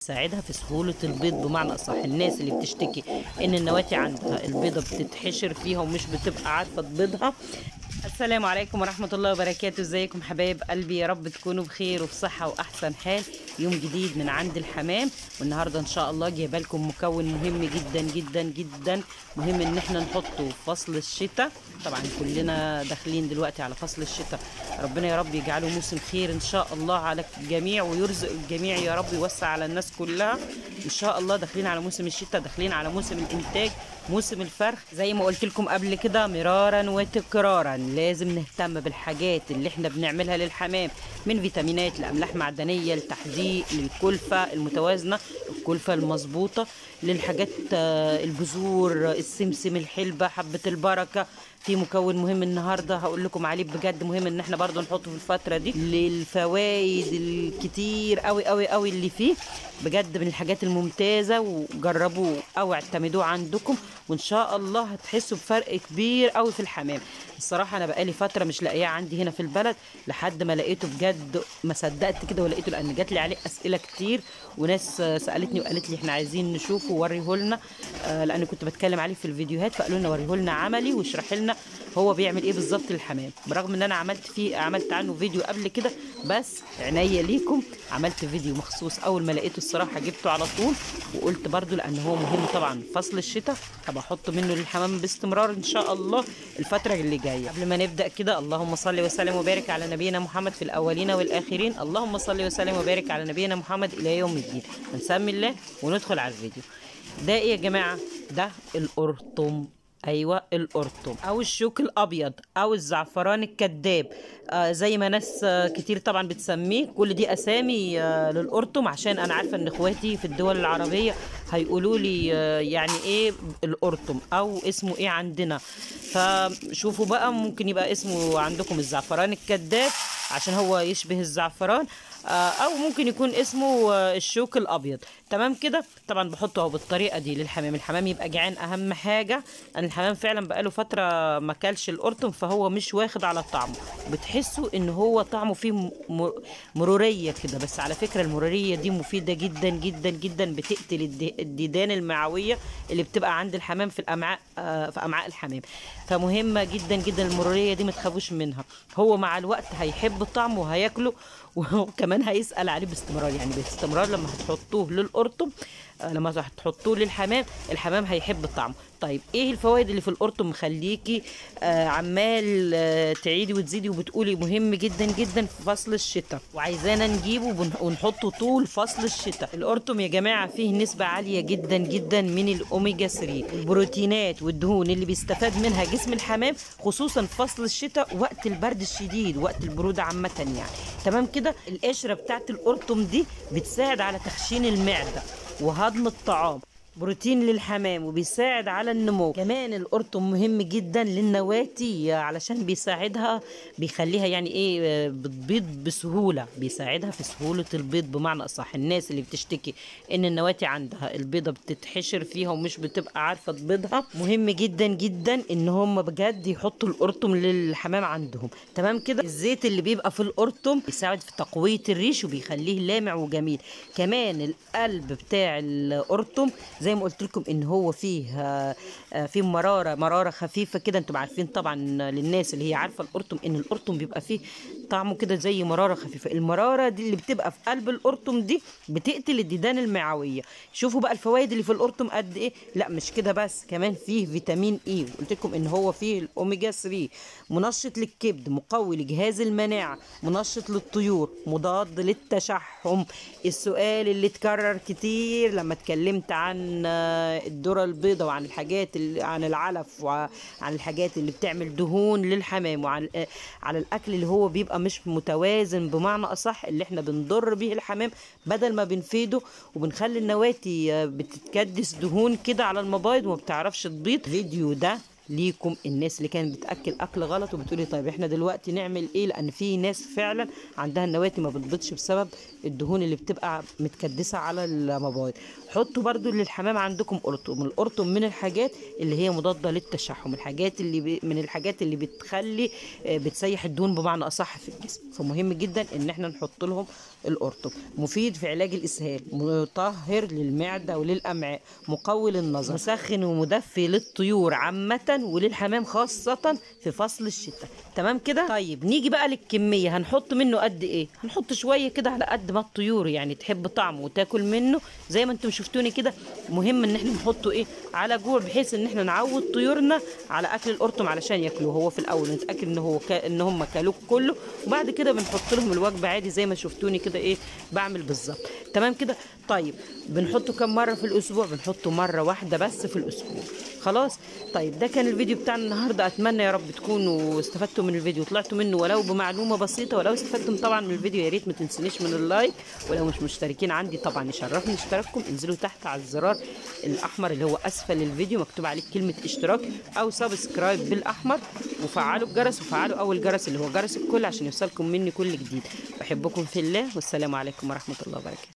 تساعدها في سهولة البيض بمعنى أصح الناس اللي بتشتكي إن النواتي عندها البيضة بتتحشر فيها ومش بتبقى عارفة تبيضها السلام عليكم ورحمة الله وبركاته ازيكم حبايب قلبي يا رب تكونوا بخير وفي صحة وأحسن حال يوم جديد من عند الحمام والنهاردة إن شاء الله جايبه لكم مكون مهم جدا جدا جدا مهم إن احنا نحطه في فصل الشتاء طبعا كلنا داخلين دلوقتي على فصل الشتاء ربنا يا رب يجعله موسم خير إن شاء الله على الجميع ويرزق الجميع يا رب يوسع على الناس كلها إن شاء الله داخلين على موسم الشتاء داخلين على موسم الإنتاج موسم الفرخ زي ما قلت لكم قبل كده مرارا وتكرارا لازم نهتم بالحاجات اللي احنا بنعملها للحمام من فيتامينات لاملاح معدنيه لتحديق للكلفه المتوازنه الكلفه المظبوطه للحاجات آه، البذور السمسم الحلبه حبه البركه في مكون مهم النهارده هقول لكم عليه بجد مهم ان احنا برضو نحطه في الفتره دي للفوائد الكتير قوي قوي قوي اللي فيه بجد من الحاجات الممتازه وجربوه او اعتمدوه عندكم وان شاء الله هتحسوا بفرق كبير قوي في الحمام الصراحه انا بقالي فتره مش لاقياه عندي هنا في البلد لحد ما لقيته بجد ما صدقت كده ولقيته لان جات لي عليه اسئله كتير وناس آه، سالتني وقالت لي احنا عايزين نشوفه ووريه لنا آه، لان كنت بتكلم عليه في الفيديوهات فقالوا لنا وريه لنا عملي واشرح لنا هو بيعمل ايه بالظبط للحمام برغم ان انا عملت فيه عملت عنه فيديو قبل كده بس عينيا ليكم عملت فيديو مخصوص اول ما لقيته الصراحه جبته على طول وقلت برضو لان هو مهم طبعا فصل الشتاء هبقى احط منه للحمام باستمرار ان شاء الله الفتره اللي جايه قبل ما نبدا كده اللهم صل وسلم وبارك على نبينا محمد في الاولين والاخرين اللهم صل وسلم وبارك على نبينا محمد الى يوم الدين نسمي الله وندخل على الفيديو ده ايه يا جماعه ده القرطم ايوه القرطم او الشوك الابيض او الزعفران الكذاب آه زي ما ناس آه كتير طبعا بتسميه كل دي اسامي آه للقرطم عشان انا عارفه ان اخواتي في الدول العربيه هيقولوا لي آه يعني ايه القرطم او اسمه ايه عندنا فشوفوا بقى ممكن يبقى اسمه عندكم الزعفران الكذاب عشان هو يشبه الزعفران آه، او ممكن يكون اسمه آه، الشوك الابيض تمام كده طبعا بحطه اهو بالطريقه دي للحمام الحمام يبقى جعان اهم حاجه ان الحمام فعلا بقاله فتره ما كلش القرطم فهو مش واخد على طعمه بتحسوا ان هو طعمه فيه م- م- مروريه كده بس على فكره المروريه دي مفيده جدا جدا جدا بتقتل الد- الديدان المعويه اللي بتبقى عند الحمام في الامعاء آه، في امعاء الحمام فمهمه جدا جدا المروريه دي ما تخافوش منها هو مع الوقت هيحب الطعم وهياكله وكمان هيسأل عليه باستمرار يعني باستمرار لما هتحطوه للقرطم آه، لما هتحطوه للحمام الحمام هيحب الطعم طيب ايه الفوائد اللي في القرطم مخليكي آه عمال آه تعيدي وتزيدي وبتقولي مهم جدا جدا في فصل الشتاء وعايزانا نجيبه ون- ونحطه طول فصل الشتاء القرطم يا جماعه فيه نسبه عاليه جدا جدا من الاوميجا 3 البروتينات والدهون اللي بيستفاد منها جسم الحمام خصوصا في فصل الشتاء وقت البرد الشديد وقت البروده عامه يعني تمام كده القشره بتاعت القرطم دي بتساعد على تخشين المعده وهضم الطعام بروتين للحمام وبيساعد على النمو كمان القرطم مهم جدا للنواتي علشان بيساعدها بيخليها يعني ايه آه، بتبيض بسهوله بيساعدها في سهوله البيض بمعنى اصح الناس اللي بتشتكي ان النواتي عندها البيضه بتتحشر فيها ومش بتبقى عارفه تبيضها مهم جدا جدا ان هم بجد يحطوا القرطم للحمام عندهم تمام كده الزيت اللي بيبقى في القرطم بيساعد في تقويه الريش وبيخليه لامع وجميل كمان القلب بتاع القرطم زي ما قلت لكم ان هو فيه آه، آه، فيه مراره مراره خفيفه كده انتم عارفين طبعا للناس اللي هي عارفه القرطم ان القرطم بيبقى فيه طعمه كده زي مراره خفيفه المراره دي اللي بتبقى في قلب القرطم دي بتقتل الديدان المعويه شوفوا بقى الفوائد اللي في القرطم قد ايه لا مش كده بس كمان فيه فيتامين اي قلت لكم ان هو فيه الاوميجا 3 منشط للكبد مقوي لجهاز المناعه منشط للطيور مضاد للتشحم السؤال اللي اتكرر كتير لما اتكلمت عن آه، الذره البيضاء وعن الحاجات اللي عن العلف وعن الحاجات اللي بتعمل دهون للحمام وعن آه، على الاكل اللي هو بيبقى مش متوازن بمعنى اصح اللي احنا بنضر بيه الحمام بدل ما بنفيده وبنخلي النواتي آه، بتتكدس دهون كده على المبايض وما بتعرفش تبيض فيديو ده ليكم الناس اللي كانت بتاكل اكل غلط وبتقولي طيب احنا دلوقتي نعمل ايه لان في ناس فعلا عندها النواتي ما بتبيضش بسبب الدهون اللي بتبقى متكدسه على المبايض حطوا برضو للحمام عندكم قرطم القرطم من الحاجات اللي هي مضاده للتشحم الحاجات اللي ب... من الحاجات اللي بتخلي آه، بتسيح الدهون بمعنى اصح في الجسم فمهم جدا ان احنا نحط لهم القرطم مفيد في علاج الاسهال مطهر للمعده وللامعاء مقوي للنظر مسخن ومدفي للطيور عامه وللحمام خاصه في فصل الشتاء تمام كده طيب نيجي بقى للكميه هنحط منه قد ايه هنحط شويه كده على قد ما الطيور يعني تحب طعمه وتاكل منه زي ما انتم شفتوني كده مهم ان احنا نحطه ايه على جوع بحيث ان احنا نعود طيورنا على اكل القرطم علشان ياكلوه هو في الاول نتاكد ان هو كا... ان هم كلوه كله وبعد كده بنحط لهم الوجبه عادي زي ما شفتوني كده ايه بعمل بالظبط تمام كده طيب بنحطه كم مره في الاسبوع بنحطه مره واحده بس في الاسبوع خلاص طيب ده كان الفيديو بتاعنا النهارده اتمنى يا رب تكونوا استفدتوا من الفيديو طلعتوا منه ولو بمعلومه بسيطه ولو استفدتم طبعا من الفيديو يا ريت ما تنسونيش من اللايك ولو مش مشتركين عندي طبعا يشرفني اشتراككم انزلوا تحت على الزرار الاحمر اللي هو اسفل الفيديو مكتوب عليه كلمه اشتراك او سبسكرايب بالاحمر وفعلوا الجرس وفعلوا اول جرس اللي هو جرس الكل عشان يوصلكم مني كل جديد بحبكم في الله والسلام عليكم ورحمه الله وبركاته